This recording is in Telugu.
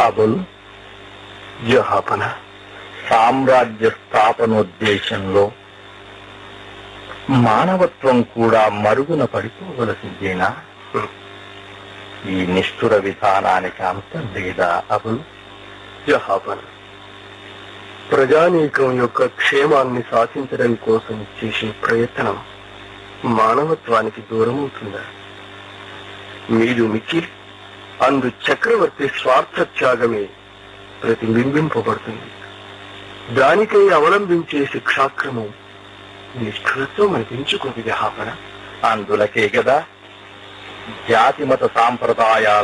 అబుల్ జహాపన సామ్రాజ్య స్థాపనోద్దేశంలో మానవత్వం కూడా మరుగున పడిపోవలసిందేనా ఈ నిష్ఠుర విధానానికి అంతం లేదా అబుల్ జహాపన ప్రజానీకం యొక్క క్షేమాన్ని సాధించడం కోసం చేసే ప్రయత్నం మానవత్వానికి దూరం అవుతుందా మీరు మిచిల్ అందు చక్రవర్తి స్వార్థ త్యాగమే ప్రతిబింబింపబడుతుంది దానికై అవలంబించే శిక్షాక్రమం నిష్ఠురత్వం అనిపించుకుంది జహాపన అందులకే కదా జాతిమత సాంప్రదాయాల